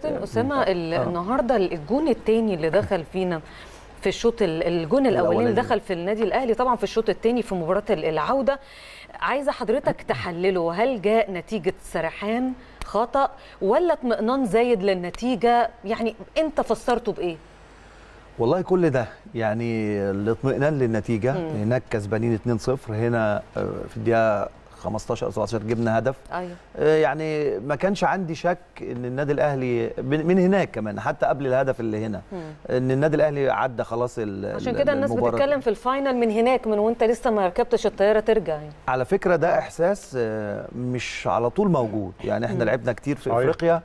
كابتن اسامه ال- النهارده الجون الثاني اللي دخل فينا في الشوط ال- الجون الاولاني اللي الأولاني. دخل في النادي الاهلي طبعا في الشوط الثاني في مباراه ال- العوده عايزه حضرتك تحلله هل جاء نتيجه سرحان خطا ولا اطمئنان زايد للنتيجه يعني انت فسرته بايه والله كل ده يعني الاطمئنان للنتيجه هناك كسبانين 2-0 هنا آه، في الدقيقه 15 او 17 جبنا هدف ايوه آه، يعني ما كانش عندي شك ان النادي الاهلي من من هناك كمان حتى قبل الهدف اللي هنا ان النادي الاهلي عدى خلاص ال- عشان ال- كده الناس المباراة. بتتكلم في الفاينل من هناك من وانت لسه ما ركبتش الطياره ترجع يعني على فكره ده احساس آه، مش على طول موجود يعني احنا لعبنا كتير في صحيح. افريقيا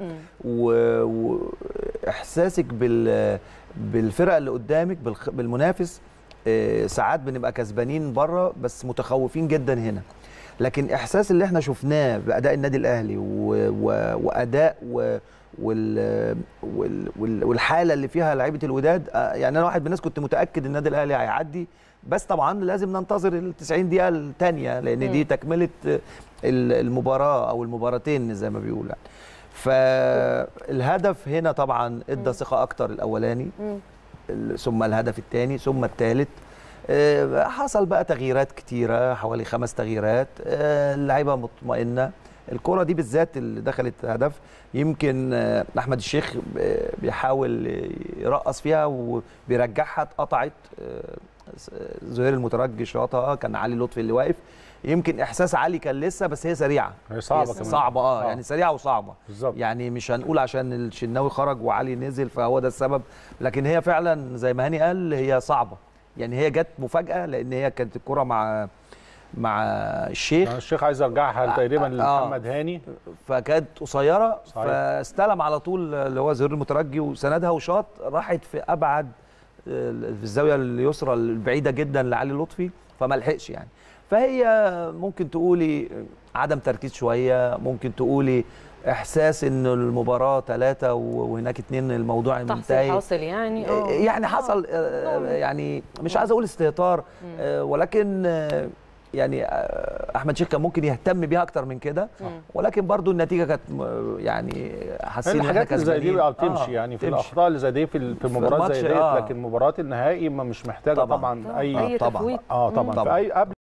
واحساسك بال بالفرق اللي قدامك بالخ- بالمنافس آه، ساعات بنبقى كسبانين بره بس متخوفين جدا هنا لكن احساس اللي احنا شفناه باداء النادي الاهلي و... و... واداء و... وال... وال... وال... والحاله اللي فيها لعيبه الوداد آه، يعني انا واحد من الناس كنت متاكد ان النادي الاهلي هيعدي بس طبعا لازم ننتظر ال 90 دقيقه الثانيه لان دي تكمله آه، ال- المباراه او المباراتين زي ما بيقول يعني فالهدف هنا طبعا ادى ثقه اكتر الاولاني ال- ثم الهدف الثاني ثم الثالث آه، حصل بقى تغييرات كتيرة حوالي خمس تغييرات آه، اللعيبة مطمئنة الكرة دي بالذات اللي دخلت هدف يمكن آه، أحمد الشيخ ب- بيحاول يرقص فيها وبيرجعها اتقطعت آه، زهير المترجي شاطها كان علي لطفي اللي واقف يمكن احساس علي كان لسه بس هي سريعه هي صعبة هي كمان. صعبه اه آه. يعني سريعه وصعبه بالظبط. يعني مش هنقول عشان الشناوي خرج وعلي نزل فهو ده السبب لكن هي فعلا زي ما هاني قال هي صعبه يعني هي جت مفاجاه لان هي كانت الكره مع مع الشيخ الشيخ عايز ارجعها تقريبا آه. لمحمد هاني فكانت قصيره صحيح. فاستلم على طول اللي هو زهير المترجي وسندها وشاط راحت في ابعد آه، في الزاويه اليسرى البعيده جدا لعلي لطفي فما لحقش يعني فهي ممكن تقولي عدم تركيز شويه ممكن تقولي احساس ان المباراه ثلاثه وهناك اتنين الموضوع تحصيل منتهي حاصل يعني اه يعني حصل آه، يعني مش عايز اقول استهتار آه، ولكن آه، يعني آه، احمد شيخ كان ممكن يهتم بيها اكتر من كده ولكن برضو النتيجه كانت م- يعني حاسين ان احنا الحاجات اللي زي دي كسبانين بقى بتمشي آه، يعني في تمشي. الاخطاء اللي زي دي في ال- في مباريات الماتش، زي ديت آه. لكن مباراه النهائي ما مش محتاجه طبعاً. طبعا اي اي طبعاً. تفويت اه طبعا طبعاً. في اي قبل